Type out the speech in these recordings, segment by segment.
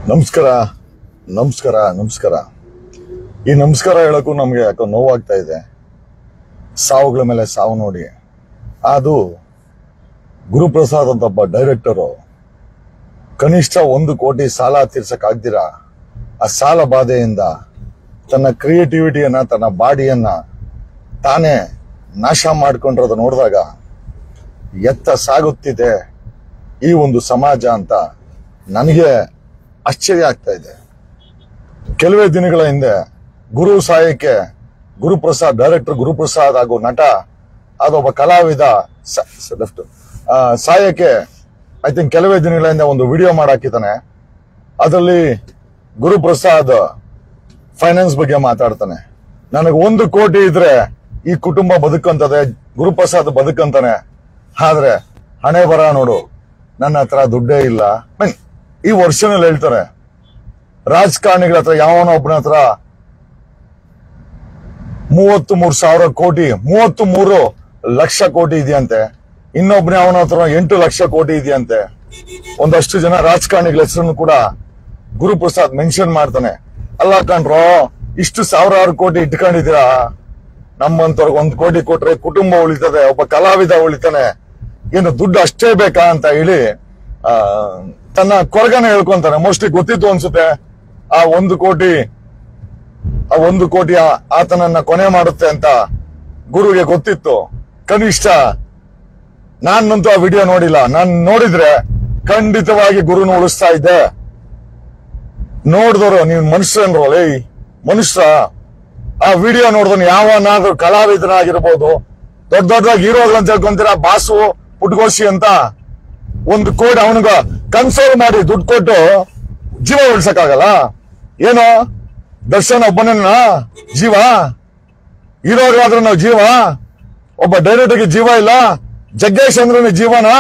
ನಮಸ್ಕಾರ ನಮಸ್ಕಾರ ನಮಸ್ಕಾರ ಈ ನಮಸ್ಕಾರ ಹೇಳಕ್ಕೂ ನಮಗೆ ಯಾಕೋ ನೋವಾಗ್ತಾ ಇದೆ ಸಾವುಗಳ ಮೇಲೆ ಸಾವು ನೋಡಿ ಅದು ಗುರುಪ್ರಸಾದ್ ಅಂತ ಒಬ್ಬ ಡೈರೆಕ್ಟರು ಕನಿಷ್ಠ ಒಂದು ಕೋಟಿ ಸಾಲ ತೀರ್ಸಕ್ಕಾಗ್ದಿರ ಆ ಸಾಲ ಬಾಧೆಯಿಂದ ತನ್ನ ಕ್ರಿಯೇಟಿವಿಟಿಯನ್ನ ತನ್ನ ಬಾಡಿಯನ್ನ ತಾನೇ ನಾಶ ಮಾಡ್ಕೊಂಡಿರೋದು ನೋಡಿದಾಗ ಎತ್ತ ಸಾಗುತ್ತಿದೆ ಈ ಒಂದು ಸಮಾಜ ಅಂತ ನನಗೆ ಆಶ್ಚರ್ಯ ಆಗ್ತಾ ಇದೆ ಕೆಲವೇ ದಿನಗಳ ಹಿಂದೆ ಗುರು ಸಾಯಕ್ಕೆ ಗುರುಪ್ರಸಾದ್ ಡೈರೆಕ್ಟರ್ ಗುರುಪ್ರಸಾದ್ ಹಾಗೂ ನಟ ಅದೊಬ್ಬ ಕಲಾವಿದ ಲೆಫ್ಟ್ ಸಾಯಕ್ಕೆ ಐ ಥಿಂಕ್ ಕೆಲವೇ ದಿನಗಳ ಹಿಂದೆ ಒಂದು ವಿಡಿಯೋ ಮಾಡಾಕಿದ್ದಾನೆ ಅದರಲ್ಲಿ ಗುರುಪ್ರಸಾದ್ ಫೈನಾನ್ಸ್ ಬಗ್ಗೆ ಮಾತಾಡ್ತಾನೆ ನನಗೆ ಒಂದು ಕೋಟಿ ಇದ್ರೆ ಈ ಕುಟುಂಬ ಬದುಕಂತದೆ ಗುರುಪ್ರಸಾದ್ ಬದುಕಂತಾನೆ ಆದ್ರೆ ಹಣೆ ಬರ ನೋಡು ನನ್ನ ಹತ್ರ ದುಡ್ಡೇ ಇಲ್ಲ ಮೀನ್ ಈ ವರ್ಷನಲ್ಲಿ ಹೇಳ್ತಾರೆ ರಾಜಕಾರಣಿಗಳ ಹತ್ರ ಯಾವನೋ ಒಬ್ಬನ ಹತ್ರ ಮೂವತ್ತು ಮೂರು ಸಾವಿರ ಕೋಟಿ ಮೂವತ್ತು ಮೂರು ಲಕ್ಷ ಕೋಟಿ ಇದೆಯಂತೆ ಇನ್ನೊಬ್ಬನೇ ಅವನ ಹತ್ರ ಎಂಟು ಲಕ್ಷ ಕೋಟಿ ಇದೆಯಂತೆ ಒಂದಷ್ಟು ಜನ ರಾಜಕಾರಣಿಗಳ ಹೆಸರನ್ನು ಕೂಡ ಗುರುಪ್ರಸಾದ್ ಮೆನ್ಷನ್ ಮಾಡ್ತಾನೆ ಅಲ್ಲ ಕಣ್ರೋ ಇಷ್ಟು ಸಾವಿರಾರು ಕೋಟಿ ಇಟ್ಕೊಂಡಿದ್ದೀರಾ ನಮ್ಮಂತವ್ರಿಗೆ ಒಂದ್ ಕೋಟಿ ಕೊಟ್ರೆ ಕುಟುಂಬ ಉಳಿತದೆ ಒಬ್ಬ ಕಲಾವಿದ ಉಳಿತಾನೆ ಏನು ದುಡ್ಡು ಅಷ್ಟೇ ಬೇಕಾ ಅಂತ ಹೇಳಿ ಆ, ತನ್ನ ಕೊರಗನ ಹೇಳ್ಕೊಂತಾನೆ ಮೋಸ್ಟ್ಲಿ ಗೊತ್ತಿತ್ತು ಅನ್ಸುತ್ತೆ ಆ ಒಂದು ಕೋಟಿ ಆ ಒಂದು ಕೋಟಿ ಆ- ಆತನನ್ನ ಕೊನೆ ಮಾಡುತ್ತೆ ಅಂತ ಗುರುಗೆ ಗೊತ್ತಿತ್ತು ಕನಿಷ್ಠ ನಾನಂತೂ ಆ ವಿಡಿಯೋ ನೋಡಿಲ್ಲ ನಾನ್ ನೋಡಿದ್ರೆ ಖಂಡಿತವಾಗಿ ಗುರುನ ಉಳಿಸ್ತಾ ಇದ್ದೆ ನೋಡಿದವರು ನೀವು ಮನುಷ್ಯನ್ರು ಲೇ ಮನುಷ್ಯ ಆ ವಿಡಿಯೋ ನೋಡಿದನು ಯಾವನಾದ್ರೂ ಕಲಾವಿದನಾಗಿರ್ಬೋದು ದೊಡ್ಡ ದೊಡ್ಡದಾಗಿ ಹೀರೋಗಳು ಅಂತ ಹೇಳ್ಕೊಂತೀರ ಬಾಸು ಪುಟ್ಗೋಶಿ ಅಂತ ಒಂದು ಕೋಟಿ ಅವನಿಗ ಕನ್ಸೋಲ್ ಮಾಡಿ ದುಡ್ಡು ಕೊಟ್ಟು ಜೀವ ಉಳಿಸಕ್ಕಾಗಲ್ಲ ಏನೋ ದರ್ಶನ್ ಒಬ್ಬನನ್ನ ಜೀವ ಹೀರೋಗಾದ್ರೂ ನಾವು ಜೀವ ಒಬ್ಬ ಡೈರೆಕ್ಟರ್ಗೆ ಜೀವ ಇಲ್ಲ ಜಗ್ಗೇಶ್ ಅಂದ್ರೂ ಜೀವನ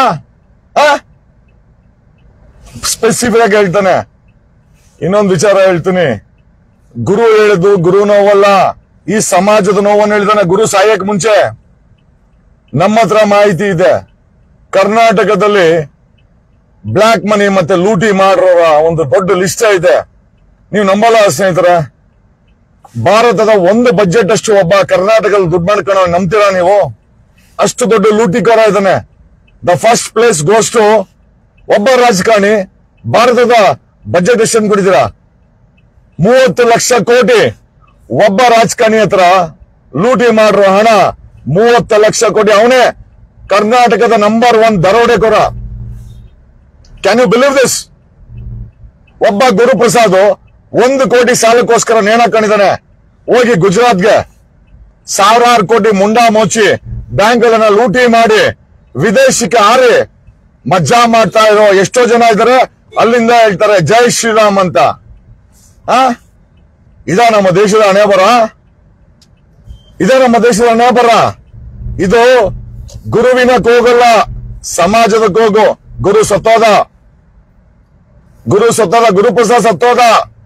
ಸ್ಪೆಸಿಫಿಕ್ ಆಗಿ ಹೇಳ್ತಾನೆ ಇನ್ನೊಂದು ವಿಚಾರ ಹೇಳ್ತೀನಿ ಗುರು ಹೇಳಿದ್ದು ಗುರು ನೋವಲ್ಲ ಈ ಸಮಾಜದ ನೋವನ್ನು ಹೇಳಿದಾನೆ ಗುರು ಸಾಯಕ್ ಮುಂಚೆ ನಮ್ಮ ಹತ್ರ ಮಾಹಿತಿ ಇದೆ ಕರ್ನಾಟಕದಲ್ಲಿ ಬ್ಲಾಕ್ ಮನಿ ಮತ್ತೆ ಲೂಟಿ ಮಾಡಿರೋರ ಒಂದು ದೊಡ್ಡ ಲಿಸ್ಟ್ ಇದೆ ನೀವು ನಂಬಲ್ಲ ಸ್ನೇಹಿತರೆ ಭಾರತದ ಒಂದು ಬಜೆಟ್ ಅಷ್ಟು ಒಬ್ಬ ಕರ್ನಾಟಕದಲ್ಲಿ ದುಡ್ಡು ಮಾಡ್ಕೊಳ್ಳೋ ನಂಬ್ತೀರಾ ನೀವು ಅಷ್ಟು ದೊಡ್ಡ ಲೂಟಿಕೋರ ಇದ್ದಾನೆ the first place goes to ಒಬ್ಬ ರಾಜಕಾರಣಿ ಭಾರತದ ಬಜೆಟ್ ಎಷ್ಟು ಅನ್ಕೊಂಡಿದ್ದೀರಾ ಮೂವತ್ತು ಲಕ್ಷ ಕೋಟಿ ಒಬ್ಬ ರಾಜಕಾರಣಿ ಹತ್ರ ಲೂಟಿ ಮಾಡಿರೋ ಹಣ ಮೂವತ್ತು ಲಕ್ಷ ಕೋಟಿ ಅವನೇ ಕರ್ನಾಟಕದ ನಂಬರ್ ಒನ್ ದರೋಡೆಕೋರ ಕ್ಯಾನ್ ಯು ಬಿಲೀವ್ ದಿಸ್ ಒಬ್ಬ ಗುರುಪ್ರಸಾದ್ ಒಂದು ಕೋಟಿ ಸಾಲಕ್ಕೋಸ್ಕರ ನೇಣ ಹಾಕೊಂಡಿದ್ದಾನೆ ಹೋಗಿ ಗುಜರಾತ್ಗೆ ಸಾವಿರಾರು ಕೋಟಿ ಮುಂಡಾ ಮೋಚಿ ಬ್ಯಾಂಕ್ಗಳನ್ನ ಲೂಟಿ ಮಾಡಿ ವಿದೇಶಕ್ಕೆ ಹಾರಿ ಮಜ್ಜಾ ಮಾಡ್ತಾ ಇರೋ ಎಷ್ಟೋ ಜನ ಇದ್ದಾರೆ ಅಲ್ಲಿಂದ ಹೇಳ್ತಾರೆ ಜೈ ಶ್ರೀರಾಮ್ ಅಂತ ಆ ಇದ ನಮ್ಮ ದೇಶದ ಹಣೆ ಬರ ಇದೇ ನಮ್ಮ ದೇಶದ ಹಣೆ ಬರ ಇದು ಗುರುವಿನ ಕೂಗಲ್ಲ ಸಮಾಜದ ಕೂಗು ಗುರು ಸತ್ತೋದ ಗುರು ಸತ್ತೋದ ಗುರುಪ್ರಸಾದ್ ಸತ್ತೋದ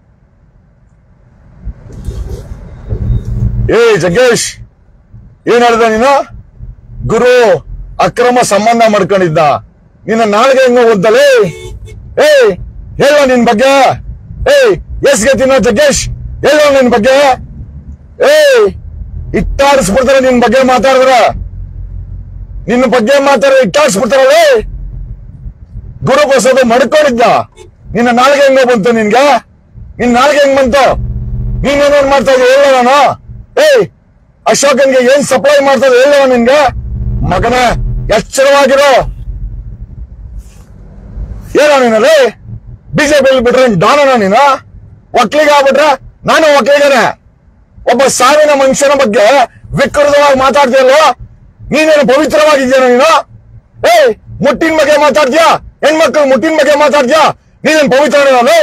ಏ ಜಗ್ಗೇಶ್ ಏನ್ ಹೇಳಿದ ನೀನು ಗುರು ಅಕ್ರಮ ಸಂಬಂಧ ಮಾಡ್ಕೊಂಡಿದ್ದ ನಿನ್ನ ನಾಳೆಗೆ ಹೆಂಗ ಓದ್ದಲೇ ಏ ಹೇಳೋ ನಿನ್ ಬಗ್ಗೆ ಏಯ್ ಎಸ್ಗೆ ತಿನ್ನೋ ಜಗ್ಗೇಶ್ ಹೇಳೋ ನಿನ್ ಬಗ್ಗೆ ಏಯ್ ಇಟ್ಟಾಡಿಸ್ಬಿಡ್ತಾರೆ ನಿನ್ ಬಗ್ಗೆ ಮಾತಾಡಿದ್ರ ನಿನ್ನ ಬಗ್ಗೆ ಮಾತಾಡ ಇಟ್ಟಾಡಿಸ್ಬಿಡ್ತಾರಲ್ಲ ಗುರು ಪ್ರಸಾದ್ ಮಡ್ಕೊಂಡಿದ್ದ ನಿನ್ನ ನಾಳೆಗೆ ಹೆಂಗ ಬಂತು ನಿನ್ಗೆ ನಿನ್ ನಾಳೆಗೆ ಹೆಂಗ್ ಬಂತು ನೀನೇನೇನ್ ಮಾಡ್ತಾ ಇದ್ದೆ ಹೇಳೋ ನಾನು ಏಯ್ ಅಶೋಕನ್ಗೆ ಏನ್ ಸಪ್ಲೈ ಮಾಡ್ತಾ ಇದ್ದೆ ಹೇಳೋ ನಿನ್ಗೆ ಮಗನ ಎಚ್ಚರವಾಗಿರೋ ಏನೋ ನೀನಲ್ಲಿ ಬಿಜೆಪಿ ಬಿಟ್ರೆ ಡಾನನ ನೀನು ಒಕ್ಲಿಗ ಆಗ್ಬಿಟ್ರೆ ನಾನು ಒಕ್ಲಿಗನೆ ಒಬ್ಬ ಸಾವಿನ ಮನುಷ್ಯನ ಬಗ್ಗೆ ವಿಕೃತವಾಗಿ ಮಾತಾಡ್ತೀಯಲ್ವ ನೀನೇನು ಪವಿತ್ರವಾಗಿದ್ಯಾನ ನೀನು ಏಯ್ ಮುಟ್ಟಿನ ಬಗ್ಗೆ ಮಾತಾಡ್ತೀಯಾ ಹೆಣ್ಮಕ್ಳು ಮುಟ್ಟಿನ ಬಗ್ಗೆ ಮಾತಾಡ್ತೀಯಾ ನೀನೇನು ಪವಿತ್ರನೇ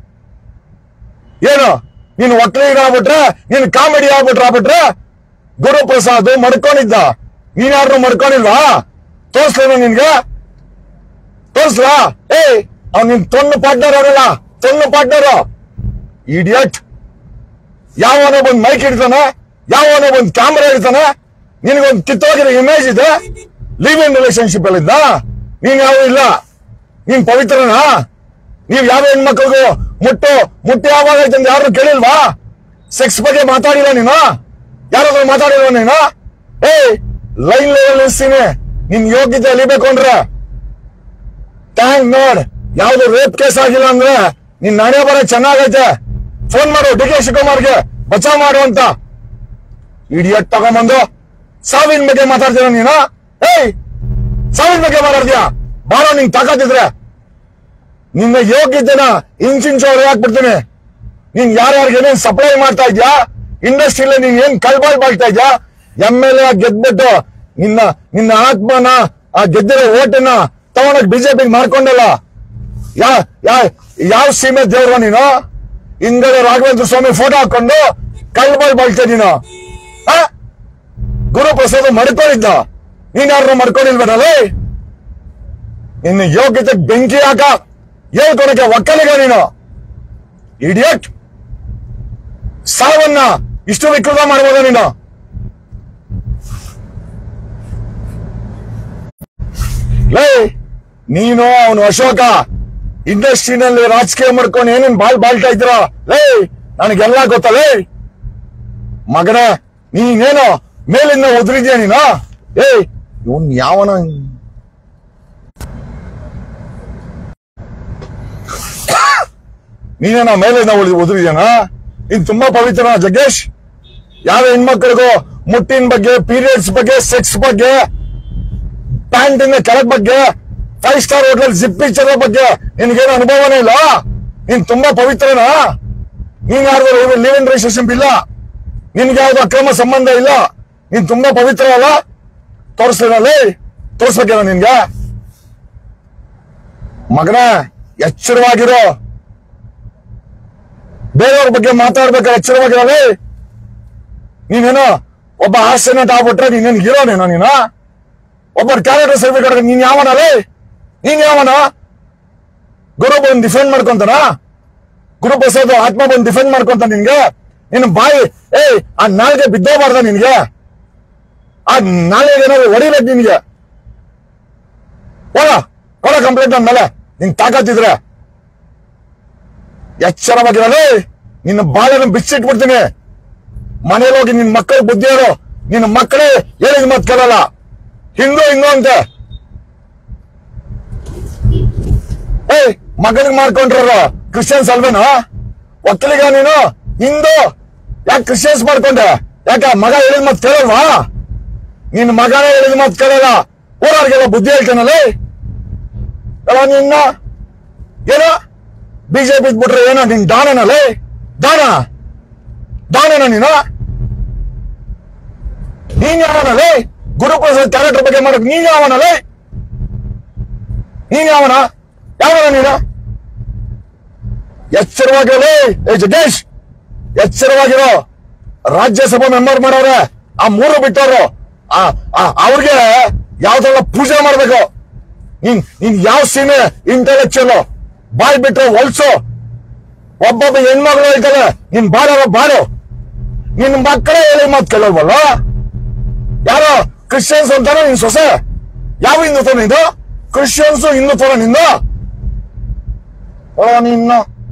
ಏನು ನೀನು ಒಕ್ಕಲಿಗ ಆಗ್ಬಿಟ್ರೆ ನೀನು ಕಾಮಿಡಿ ಆಗ್ಬಿಟ್ರೆ ಆಗ್ಬಿಟ್ರೆ ಗುರುಪ್ರಸಾದ್ ಮಡ್ಕೊಂಡಿದ್ದ ನೀನ್ಯಾರು ಮಡ್ಕೊಂಡಿಲ್ವಾ ತೋರ್ಸ್ಲೇನು ನಿನ್ಗೆ ತೋರ್ಸ್ಲಾ ಏಯ್ ಅವ್ನು ನಿನ್ ತೊನ್ನು ಪಾರ್ಟ್ನರ್ ಅವರಲ್ಲ ತೊನ್ನು ಪಾರ್ಟ್ನರ್ ಇಡಿಯಟ್ ಯಾವನೋ ಬಂದ್ ಮೈಕ್ ಇಡ್ತಾನೆ ಯಾವನೋ ಬಂದ್ ಕ್ಯಾಮ್ರಾ ಇಡ್ತಾನೆ ನಿನಗೊಂದು ಕಿತ್ತೋಗಿರೋ ಇಮೇಜ್ ಇದೆ ಲಿವ್ ಇನ್ ರಿಲೇಶನ್ಶಿಪ್ ಅಲ್ಲಿದ್ದ ನೀನ್ ಯಾವ ಇಲ್ಲ ನೀನ್ ಪವಿತ್ರನಾ ನೀವ್ ಯಾವ ಹೆಣ್ಮಕ್ಳಿಗೂ ಮುಟ್ಟು ಮುಟ್ಟಿ ಯಾವಾಗ ಆಯ್ತು ಅಂತ ಯಾರು ಕೇಳಿಲ್ವಾ ಸೆಕ್ಸ್ ಬಗ್ಗೆ ಮಾತಾಡಿಲ್ಲ ನೀನು ಯಾರಾದ್ರೂ ಮಾತಾಡಿಲ್ವ ನೀನು ಏಯ್ ಲೈನ್ ಲೆವೆಲ್ ನಿಲ್ಸ್ತೀನಿ ನಿನ್ ಯೋಗ್ಯತೆ ಅಲಿಬೇಕು ಅಂದ್ರೆ ಟ್ಯಾಂಕ್ ನೋಡ್ ಯಾವ್ದು ರೇಪ್ ಕೇಸ್ ಆಗಿಲ್ಲ ಅಂದ್ರೆ ನಿನ್ ನಡೆ ಬರ ಚೆನ್ನಾಗೈತೆ ಫೋನ್ ಮಾಡು ಡಿ ಕೆ ಶಿವಕುಮಾರ್ಗೆ ಬಚಾವ್ ಮಾಡು ಅಂತ ಇಡಿಯಟ್ ತಗೊಂಬಂದು ಸಾವಿನ ಬಗ್ಗೆ ಮಾತಾಡ್ತೀರ ನೀನು ಏಯ್ ಸಾವಿನ ಬಗ್ಗೆ ಮಾತಾಡ್ತೀಯ ಬಾರೋ ನಿಂಗ್ ತಾಕತ್ತಿದ್ರೆ ನಿನ್ನ ಯೋಗ್ಯತೆನ ಇಂಚಿಂಚು ಹೊರಗೆ ಹಾಕ್ಬಿಡ್ತೀನಿ ನೀನ್ ಯಾರ್ಯಾರಿಗೆ ಏನೇನ್ ಸಪ್ಲೈ ಮಾಡ್ತಾ ಇದ್ಯಾ ಇಂಡಸ್ಟ್ರಿಯಲ್ಲಿ ನೀನ್ ಏನ್ ಕಳ್ಬಾಳ್ ಮಾಡ್ತಾ ಇದ್ಯಾ ಎಂ ಎಲ್ ಎ ಗೆದ್ಬಿಟ್ಟು ನಿನ್ನ ನಿನ್ನ ಆತ್ಮನ ಆ ಗೆದ್ದಿರೋ ಓಟನ್ನ ತಗೊಂಡೋಗಿ ಬಿಜೆಪಿ ಮಾಡ್ಕೊಂಡಲ್ಲ ಯಾ ಯಾ ಯಾವ ಸೀಮೆ ದೇವ್ರ ನೀನು ಹಿಂಗಡೆ ರಾಘವೇಂದ್ರ ಸ್ವಾಮಿ ಫೋಟೋ ಹಾಕೊಂಡು ಕಳ್ಬಾಳ್ ಬಾಳ್ತಾ ನೀನು ಆ ಗುರುಪ್ರಸಾದ್ ಮಡ್ಕೊಂಡಿದ್ದ ನೀನ್ ಯಾರನ್ನ ಮಡ್ಕೊಂಡಿಲ್ವೇನಲ್ಲ ನಿನ್ನ ಯೋಗ್ಯತೆ ಬೆಂಕಿ ಹಾಕ ಹೇಳ್ಕೊಡಕ್ಕೆ ಒಕ್ಕಲಿಗ ನೀನು ಇಡಿಯಟ್ ಸಾವನ್ನ ಇಷ್ಟು ವಿಕೃತ ಮಾಡ್ಬೋದ ನೀನು ಲೇ ನೀನು ಅವನು ಅಶೋಕ ಇಂಡಸ್ಟ್ರಿನಲ್ಲಿ ರಾಜಕೀಯ ಮಾಡ್ಕೊಂಡು ಏನೇನ್ ಬಾಳ್ ಬಾಳ್ತಾ ಇದ್ರ ಲೇ ನನಗೆಲ್ಲ ಗೊತ್ತಲೇ ಮಗನೇ ನೀನೇನು ಮೇಲಿಂದ ಉದ್ರಿದ್ಯಾ ನೀನು ಏಯ್ ಇವನ್ ಯಾವನ ನೀನೇನ ಮೇಲಿಂದ ಉಳಿದು ಉದುರಿದ್ಯಾನ ನೀನ್ ತುಂಬಾ ಪವಿತ್ರನ ಜಗ್ಗೇಶ್ ಯಾವ ಹೆಣ್ಮಕ್ಳಿಗೂ ಮುಟ್ಟಿನ ಬಗ್ಗೆ ಪೀರಿಯಡ್ಸ್ ಬಗ್ಗೆ ಸೆಕ್ಸ್ ಬಗ್ಗೆ ಪ್ಯಾಂಟ್ ಇಂದ ಕೆಳಗ್ ಬಗ್ಗೆ five star hotel zip picture ಬಗ್ಗೆ ನಿನ್ಗೇನು ಅನುಭವನೇ ಇಲ್ಲ ನೀನ್ ತುಂಬಾ ಪವಿತ್ರನಾ ನೀನ್ ಯಾರ್ದು ಲಿವ್ ಇನ್ ರಿಲೇಶನ್ಶಿಪ್ ಇಲ್ಲ ನಿನ್ಗೆ ಯಾವ್ದು ಅಕ್ರಮ ಸಂಬಂಧ ಇಲ್ಲ ನೀನ್ ತುಂಬಾ ಪವಿತ್ರ ಅಲ್ಲ ತೋರಿಸ್ಲೇನಲ್ಲಿ ತೋರ್ಸ್ಬೇಕೇನ ನಿನ್ಗೆ ಮಗನ ಎಚ್ಚರವಾಗಿರೋ ಬೇರೆಯವ್ರ ಬಗ್ಗೆ ಮಾತಾಡ್ಬೇಕಾದ್ರೆ ಎಚ್ಚರವಾಗಿರಲಿ ನೀನೇನೋ ಒಬ್ಬ ಹಾಸ್ಯ ನಟ ಆಗ್ಬಿಟ್ರೆ ನೀನೇನು ಹೀರೋನೇನೋ ನೀನು ಒಬ್ಬರ ಕ್ಯಾರೆಕ್ಟರ್ ಸರ್ಟಿಫಿಕೇಟ್ ನೀನ್ ಯಾವನಲೇ ನೀನ್ ಯಾವನ ಗುರು ಬಂದು ಡಿಫೆಂಡ್ ಮಾಡ್ಕೊಂತಾನ ಗುರು ಪ್ರಸಾದ್ ಆತ್ಮ ಬಂದು ಡಿಫೆಂಡ್ ಮಾಡ್ಕೊಂತ ನಿನ್ಗೆ ನಿನ್ ಬಾಯಿ ಏಯ್ ಆ ನಾಲ್ಗೆ ಬಿದ್ದೋಬಾರ್ದ ನಿನ್ಗೆ ಆ ನಾಳೆಗೆ ಏನಾದ್ರು ಹೊಡಿಬೇಕು ನಿನ್ಗೆ ಹೋಗ ಕೊಡ ಕಂಪ್ಲೇಂಟ್ ಅಂದ್ಮೇಲೆ ನಿನ್ ತಾಕತ್ತಿದ್ರೆ ಎಚ್ಚರವಾಗಿರಲಿ ನಿನ್ನ ಬಾಳನ್ನು ಬಿಚ್ಚಿಟ್ಬಿಡ್ತೀನಿ ಮನೇಲಿ ಹೋಗಿ ನಿನ್ ಮಕ್ಕಳು ಬುದ್ಧಿ ಹೇಳು ನಿನ್ನ ಮಕ್ಕಳೇ ಹೇಳಿದ ಮತ್ ಕೇಳಲ್ಲ ಹಿಂದೂ ಹಿಂದೂ ಅಂತೆ ಏಯ್ ಮಗನಿಗೆ ಮಾಡ್ಕೊಂಡ್ರಲ್ಲ ಕ್ರಿಶ್ಚಿಯನ್ಸ್ ಅಲ್ವೇನೋ ಒಕ್ಕಲಿಗ ನೀನು ಹಿಂದೂ ಯಾಕೆ ಕ್ರಿಶ್ಚಿಯನ್ಸ್ ಮಾಡ್ಕೊಂಡೆ ಯಾಕ ಮಗ ಹೇಳಿದ ಮತ್ ಕೇಳಲ್ವಾ ನಿನ್ನ ಮಗನೇ ಹೇಳಿದ ಮತ್ ಕೇಳಲ್ಲ ಊರವ್ರಿಗೆಲ್ಲ ಬುದ್ಧಿ ಹೇಳ್ತಾನಲ್ಲ ಅಲ್ಲ ನಿನ್ನ ಏನೋ ಬಿಜೆಪಿ ಬಿಟ್ರೆ ಏನೋ ನಿನ್ ದಾನನಲ್ಲೇ ದಾನ ದಾನನ ನೀನು ನೀನ್ ಯಾವನಲ್ಲೇ ಗುರುಪ್ರಸಾದ್ ಕ್ಯಾರೆಕ್ಟರ್ ಬಗ್ಗೆ ಮಾಡಕ್ ನೀನ್ ಯಾವನಲ್ಲೇ ನೀನ್ ಯಾವನ ಯಾವನ ನೀನು ಎಚ್ಚರವಾಗಿರಲಿ ಏ ಜಗೇಶ್ ಎಚ್ಚರವಾಗಿರೋ ರಾಜ್ಯಸಭಾ ಮೆಂಬರ್ ಮಾಡವ್ರೆ ಆ ಮೂರು ಬಿಟ್ಟವ್ರು ಆ ಆ- ಅವ್ರಿಗೆ ಯಾವ್ದೆಲ್ಲ ಪೂಜೆ ಮಾಡ್ಬೇಕು ನೀನ್ ನೀನ್ ಯಾವ ಸೀಮೆ ಇಂಟೆಲೆಕ್ಚುಯಲ್ ಬಾಯ್ ಬಿಟ್ರೆ ಹೊಲ್ಸು ಒಬ್ಬೊಬ್ಬ ಹೆಣ್ಮಗಳು ಹೇಳ್ತಾರೆ ನಿನ್ ಬಾಳವ ಬಾಳು ನಿನ್ ಮಕ್ಕಳೇ ಹೇಳಿ ಮಾತು ಕೇಳಲ್ವಲ್ಲ ಯಾರೋ ಕ್ರಿಶ್ಚಿಯನ್ಸ್ ಅಂತಾನೆ ನಿನ್ ಸೊಸೆ ಯಾವ ಹಿಂದುತ್ವ ನಿಂದು ಕ್ರಿಶ್ಚಿಯನ್ಸ್ ಹಿಂದುತ್ವ ನಿಂದು ಓ ನಿನ್ನ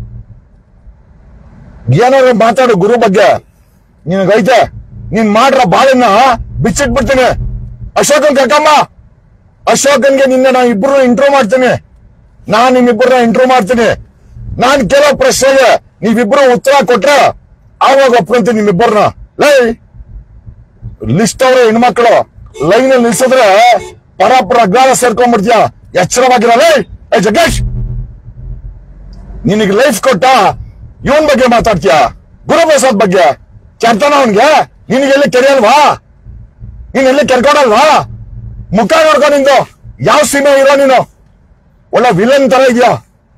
ಏನಾದ್ರು ಮಾತಾಡು ಗುರು ಬಗ್ಗೆ ನಿನಗೈತೆ ನೀನ್ ಮಾಡ್ರ ಬಾಳನ್ನ ಬಿಚ್ಚಿಟ್ಬಿಡ್ತೀನಿ ಅಶೋಕನ್ ಕಕ್ಕಮ್ಮ ಅಶೋಕನ್ಗೆ ನಿನ್ನೆ ನಾನು ಇಬ್ರು ಇಂಟ್ರೋ ಮಾಡ್ತೀನಿ ನಾನ್ ನಿಮ್ಮಿಬ್ಬರನ್ನ ಇಂಟ್ರೋ ಮಾಡ್ತೀನಿ ನಾನ್ ಕೇಳೋ ಪ್ರಶ್ನೆಗೆ ನೀವಿಬ್ರು ಉತ್ತರ ಕೊಟ್ರೆ ಆವಾಗ ಒಪ್ಕೊಂತೀನಿ ನಿಮ್ಮಿಬ್ಬರನ್ನ ಲೈ ಲಿಸ್ಟ್ ಅವ್ರೆ ಹೆಣ್ಮಕ್ಳು ಲೈನ್ ಅಲ್ಲಿ ನಿಲ್ಸಿದ್ರೆ ಪರಪರ ಅಗ್ರಾಲ ಸೇರ್ಕೊಂಡ್ಬಿಡ್ತೀಯ ಎಚ್ಚರವಾಗಿರಲ್ಲ ಏ ಜಗ್ಗೇಶ್ ನಿನಗೆ ಲೈಫ್ ಕೊಟ್ಟ ಇವನ್ ಬಗ್ಗೆ ಮಾತಾಡ್ತೀಯ ಗುರುಪ್ರಸಾದ್ ಬಗ್ಗೆ ಕೆಡ್ತಾನ ಅವನ್ಗೆ ನಿನಗೆಲ್ಲಿ ಕೆರೆಯಲ್ವಾ ನೀನ್ ಎಲ್ಲಿ ಕೆರ್ಕೊಡಲ್ವಾ ಮುಖ ನೋಡ್ಕೊಂಡು ನಿಂದು ಯಾವ ಸೀಮೆ ಇರೋ ನೀನು ಒಳ್ಳೆ ವಿಲನ್ ತರ ಇದೆಯಾ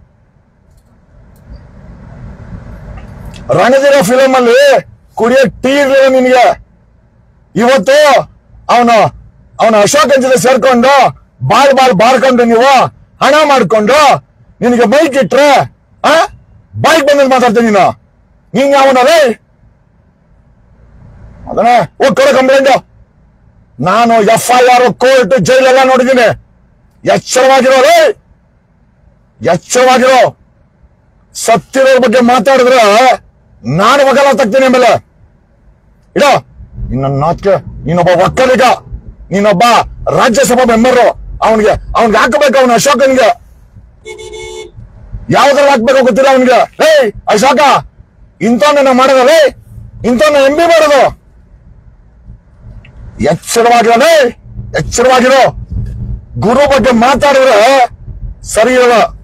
ರಣಧೀರ ಫಿಲಮ್ ಅಲ್ಲಿ ಕುಡಿಯೋ ಟೀ ಇರ್ಲಿಲ್ಲ ನಿನಗೆ ಇವತ್ತು ಅವನು ಅವನ ಅಶೋಕನ್ ಜೊತೆ ಸೇರ್ಕೊಂಡು ಬಾಳ್ ಬಾಳ್ ಬಾರ್ಕೊಂಡು ನೀವು ಹಣ ಮಾಡ್ಕೊಂಡು ನಿನಗೆ ಬೈಕ್ ಇಟ್ರೆ ಆ ಬೈಕ್ ಬಂದ್ ಮಾತಾಡ್ತೀನಿ ನೀನು ನೀನ್ ಯಾವನರೇ ಅದನ್ನೇ ಹೋಗ್ ಕೊಡೋ ಕಂಪ್ಲೇಂಟ್ ನಾನು ಎಫ್ ಐ ಆರ್ ಕೋರ್ಟ್ ಜೈಲೆಲ್ಲ ನೋಡಿದ್ದೀನಿ ಎಚ್ಚರವಾಗಿರೋ ರೇ ಎಚ್ಚರವಾಗಿರೋ ಸತ್ತಿರೋರ್ ಬಗ್ಗೆ ಮಾತಾಡಿದ್ರೆ ನಾನು ಒಗಲ ತಗ್ತೀನಿ ಆಮೇಲೆ ಇಡೋ ನಿನ್ನ ನಾತ್ಕೆ ನೀನೊಬ್ಬ ಒಕ್ಕಲಿಗ ನೀನೊಬ್ಬ ರಾಜ್ಯಸಭಾ ಮೆಂಬರ್ ಅವನಿಗೆ ಅವನ್ಗೆ ಹಾಕಬೇಕು ಅವನ ಅಶೋಕನ್ಗೆ ಯಾವ್ದ್ರಲ್ಲಿ ಹಾಕ್ಬೇಕು ಗೊತ್ತಿಲ್ಲ ಅವನಿಗೆ ಲೇ ಅಶೋಕ ಇಂಥವನ್ನ ಮಾಡೋದು ಲೇ ಇಂಥವನ್ನ ಎಂ ಬಿ ಮಾಡೋದು ಎಚ್ಚರವಾಗಿರೋ ಲೇ ಎಚ್ಚರವಾಗಿರೋ ಗುರು ಬಗ್ಗೆ ಮಾತಾಡಿದ್ರೆ ಸರಿ ಇರಲ್ಲ